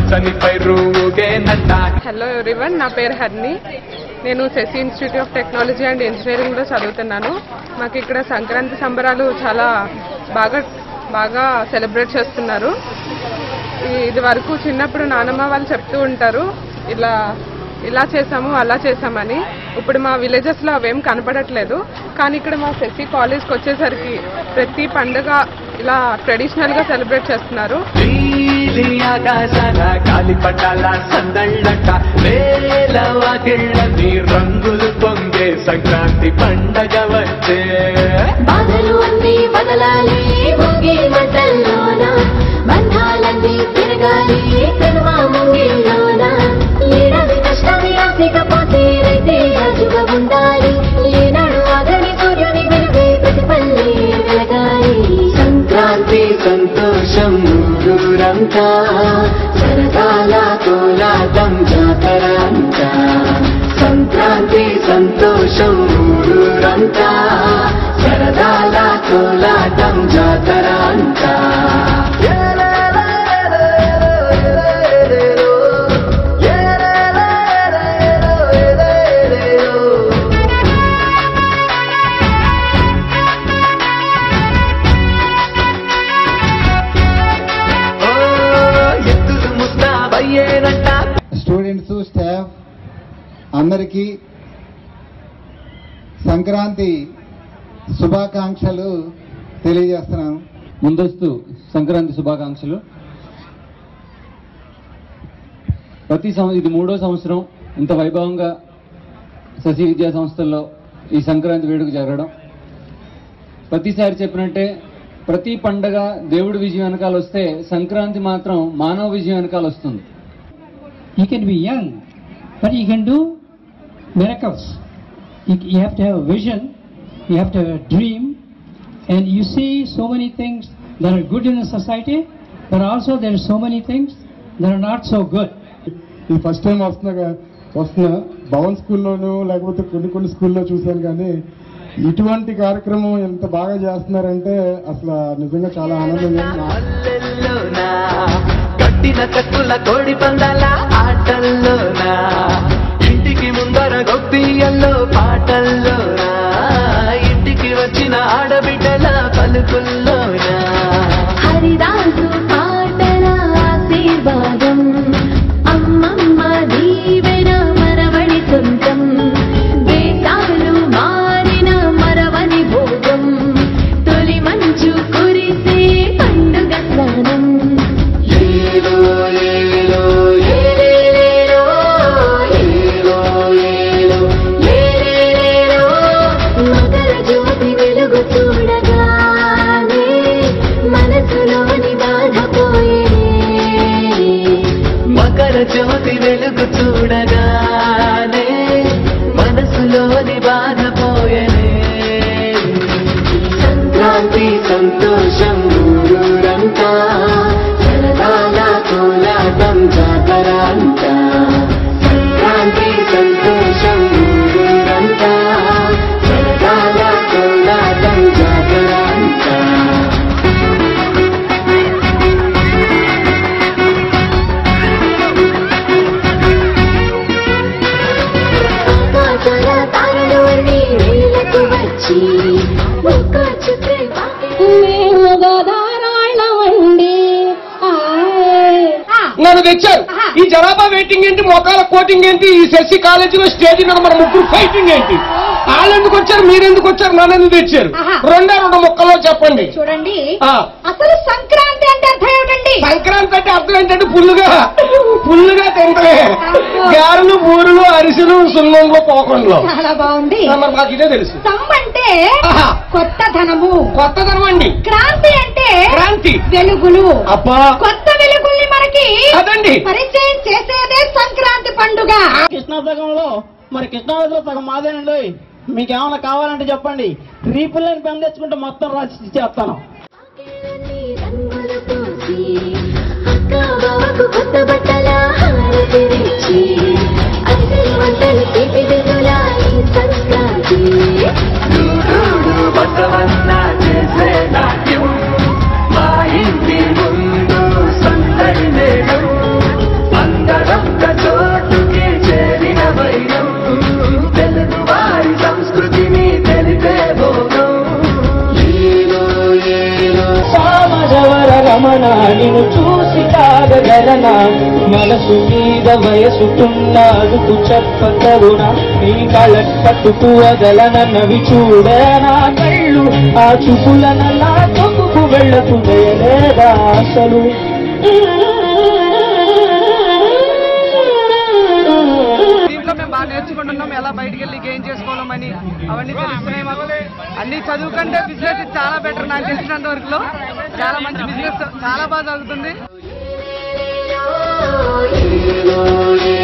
పచ్చని పైరు ఊగేనట hello everyone నా పేరు హర్ని నేను Sasi institute of technology and ఇంజనీరింగ్లో చదువుతున్నాను మాకు ఇక్కడ సంక్రాంతి సంబరాలు చాలా బాగా బాగా సెలబ్రేట్ చేస్తున్నారు ఈ- ఇది వరకు చిన్నప్పుడు నానమ్మ వాళ్ళు చెప్తూ ఉంటారు ఇలా ఇలా చేసాము అలా చేసామని ఇప్పుడు మా విలేజెస్లో అవేం కనపడట్లేదు కానీ ఇక్కడ మా శశి కాలేజ్కి వచ్చేసరికి ప్రతి పండుగ ఇలా ట్రెడిషనల్గా సెలబ్రేట్ చేస్తున్నారు నీలి ఆకాశాల గాలిపటాల సందళ్ళట వేల వాకిళ్ళని రంగులు పొంగే సంక్రాంతి పండగ వచ్చే బాధలు అన్నీ వదలాలి భోగి మంటల్లోన బంధాలన్నీ తిరగాలి కనుమ ముంగిల్లోన ఏడాది కష్టాన్ని ఆశకపోతే రైతే రాజుగా ఉండాలి ఏనాడు ఆగని సూర్యుని వెలుగై ప్రతి పల్లె వెలగాలి సంక్రాంతి సంతోషం ఊరంతా సరదాల కోలాటం జాతర అంతా సంక్రాంతి సంతోషం ఊరంతా సరదాల కోలాటం జాతర అంతా ఓ, ఎద్దులు ముస్తాబయ్యేనంట స్టూడెంట్స్ స్టాఫ్ అందరికీ సంక్రాంతి శుభాకాంక్షలు తెలియజేస్తున్నాను ముందస్తు సంక్రాంతి శుభాకాంక్షలు ప్రతి సంవత్సరం ఇది మూడో సంవత్సరం ఇంత వైభవంగా శశి విద్యా సంస్థల్లో ఈ సంక్రాంతి వేడుక జరగడం ప్రతిసారి చెప్పినట్టే ప్రతి పండగ దేవుడి విజయం వెనకాల వస్తే సంక్రాంతి మాత్రం మానవ విజయం వెనకాల వస్తుంది You can be young, but you can do miracles. You, you have to have a vision, you have to have a dream, and you see so many things that are good in the society, but also there are so many things that are not so good. ఈ first time వస్తున్నా వస్తున్నా భవన్ స్కూల్లోనూ లేకపోతే కొన్ని కొన్ని స్కూల్లో చూశాను కానీ ఇటువంటి కార్యక్రమం ఎంత బాగా చేస్తున్నారంటే అసలు నిజంగా చాలా ఆనందంగా ఉంది. నా- పల్లెల్లోనా కట్టిన కత్తుల కోడి పందాల ఆటల్లోనా ఇంటికి ముందర గొప్పియల్లో పాటల్లోనా ఇంటికి వచ్చిన ఆడబిడ్డల పలుకుల్లోనా హరిదాసు పాటల ఆశీర్వాదం అమ్మమ్మ దీవెన మరవడి సొంతం దేశాలు మారిన మరవని భోగం తొలి మంచు కురిసే పండుగ స్నానం ఏలో ఏలో ఏలేలేలో, ఏలో, ఏలో, ఏలేలేలో, మకర జ్యోతి వెలుగు చూడగానే మనసులోని బాధ పోయే మకర జ్యోతి వెలుగు చూడగానే మనసులోని బాధ పోయనే సంక్రాంతి సంతోషం ఊరంతా సరదాల కోలాటం జాతర అంతా సంక్రాంతి సంతోషం ఊరంతా సరదాల కోలాటం జాతర అంతా ఆకాశాల తారలు అన్నీ నీళ్ళకు వచ్చి ఒక్క చుక్కై పాకే మేము గోదారాళ్ళమండి నన్ను తెచ్చారు ఈ జనాభా వెయిటింగ్ ఏంటి మొఖాల కోటింగ్ ఏంటి ఈ శశి కాలేజీలో స్టేజ్ మీద మన ముగ్గురు ఫైటింగ్ ఏంటి వాళ్ళు ఎందుకు వచ్చారు మీరు ఎందుకు వచ్చారు నన్ను ఎందుకు తెచ్చారు రెండే రెండు ముక్కల్లో చెప్పండి చూడండి ఆ, అసలు సంక్రాంతి అంటే అర్థం ఏమిటండి సంక్రాంతి అంటే అర్థం ఏంటంటే పుల్లుగా పుల్లుగా తింటే గారెలు బూరెలు అరిసెలు సున్నంలో పోకుండా చాలా బాగుంది మరి మాకు ఇదే తెలుసు సమ్ అంటే ఆహా. కొత్త ధనము కొత్తదనం అండి క్రాంతి అంటే క్రాంతి వెలుగులు అబ్బా కొత్త వెలుగుల్ని మనకి అదండి పరిచయం చేసేదే సంక్రాంతి పండుగ కృష్ణా సగంలో మరి కృష్ణానదిలో సగం మాదేనండి మీకేమైనా కావాలంటే చెప్పండి రీపుల్ని పెన్ తెచ్చుకుంటే మొత్తం రాసి ఇచ్చేస్తాను పాకేళ్ళని రంగులు పూసి అక్క బావకు కొత్త బట్టల హారతిరిచి అరిసెలు వంటలు తీపి వెలుగుల ఈ సంక్రాంతి చూడు బసవన్న చేసే నాట్యం మా ఇంటి ముందు సందడి మేఘం రమణ నిన్ను చూసి కాగలనా మనసు మీద వయసుకున్నాడుకు చెప్ప కరుణ నీ కళ పట్టుకు వదలనన్నవి చూడనా కళ్ళు ఆ చూపులనలా తొక్కుకు వెళ్ళకు దయలేదా అసలు దీంట్లో మేము బాగా నేర్చుకుంటున్నాం ఎలా బయటికి వెళ్ళి గెయిన్ చేసుకోవాలని అవన్నీ తెలుస్తున్నాయి మాకు అన్ని చదువు కంటే బిజినెస్ చాలా బెటర్ నాకు తెలిసినంత వరకు చాలా మంచి బిజినెస్ చాలా బాగా జరుగుతుంది ఏదో